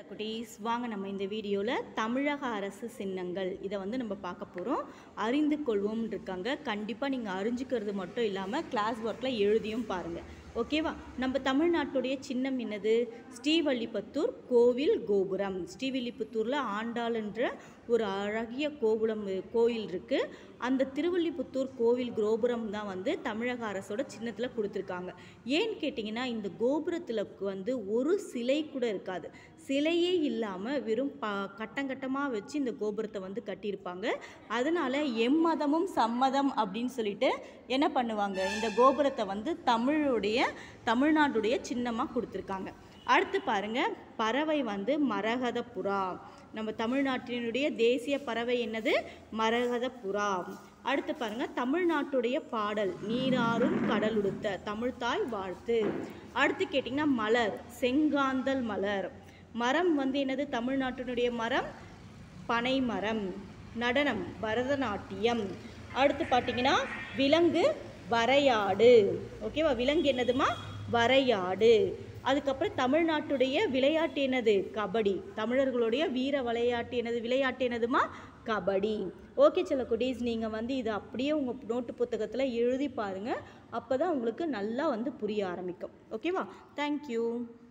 குட்டீஸ் வாங்க நம்ம இந்த வீடியோவில் தமிழக அரசு சின்னங்கள் இதை வந்து நம்ம பார்க்க போகிறோம் அறிந்து கொள்வோம் இருக்காங்க கண்டிப்பாக நீங்கள் அறிஞ்சுக்கிறது மட்டும் இல்லாமல் கிளாஸ் ஒர்க்கில் எழுதியும் பாருங்கள் ஓகேவா நம்ம தமிழ்நாட்டுடைய சின்னம் என்னது ஸ்ரீவல்லிபுத்தூர் கோவில் கோபுரம் ஸ்ரீவில்லிபுத்தூரில் ஆண்டாள்ன்ற ஒரு அழகிய கோபுரம் கோயில் இருக்குது அந்த திருவல்லிபுத்தூர் கோவில் கோபுரம் தான் வந்து தமிழக அரசோட சின்னத்தில் கொடுத்துருக்காங்க ஏன்னு கேட்டிங்கன்னா இந்த கோபுரத்தில் வந்து ஒரு சிலை கூட இருக்காது சிலையே இல்லாமல் வெறும் ப கட்டங்கட்டமாக வச்சு இந்த கோபுரத்தை வந்து கட்டியிருப்பாங்க அதனால் எம்மதமும் சம்மதம் அப்படின்னு சொல்லிட்டு என்ன பண்ணுவாங்க இந்த கோபுரத்தை வந்து தமிழுடைய தமிழ்நாட்டுடைய சின்னமாக கொடுத்துருக்காங்க அடுத்து பாருங்க பறவை வந்து மரகத புறா நம்ம தமிழ்நாட்டினுடைய தேசிய பறவை என்னது மரகத புறா அடுத்து பாருங்க தமிழ்நாட்டுடைய பாடல் நீராறும் கடலுடுத்த தமிழ்தாய் வாழ்த்து அடுத்து கேட்டிங்கன்னா மலர் செங்காந்தல் மலர் மரம் வந்து என்னது தமிழ்நாட்டினுடைய மரம் பனை மரம் நடனம் பரதநாட்டியம் அடுத்து பார்த்தீங்கன்னா விலங்கு வரையாடு ஓகேவா விலங்கு என்னதுமா வரையாடு அதுக்கப்புறம் தமிழ்நாட்டுடைய விளையாட்டு என்னது கபடி தமிழர்களுடைய வீர விளையாட்டு என்னது விளையாட்டு என்னதுமா கபடி ஓகே சில குட்டீஸ் நீங்கள் வந்து இதை அப்படியே உங்கள் நோட்டு புத்தகத்தில் எழுதி பாருங்கள் அப்போ தான் உங்களுக்கு நல்லா வந்து புரிய ஆரம்பிக்கும் ஓகேவா தேங்க்யூ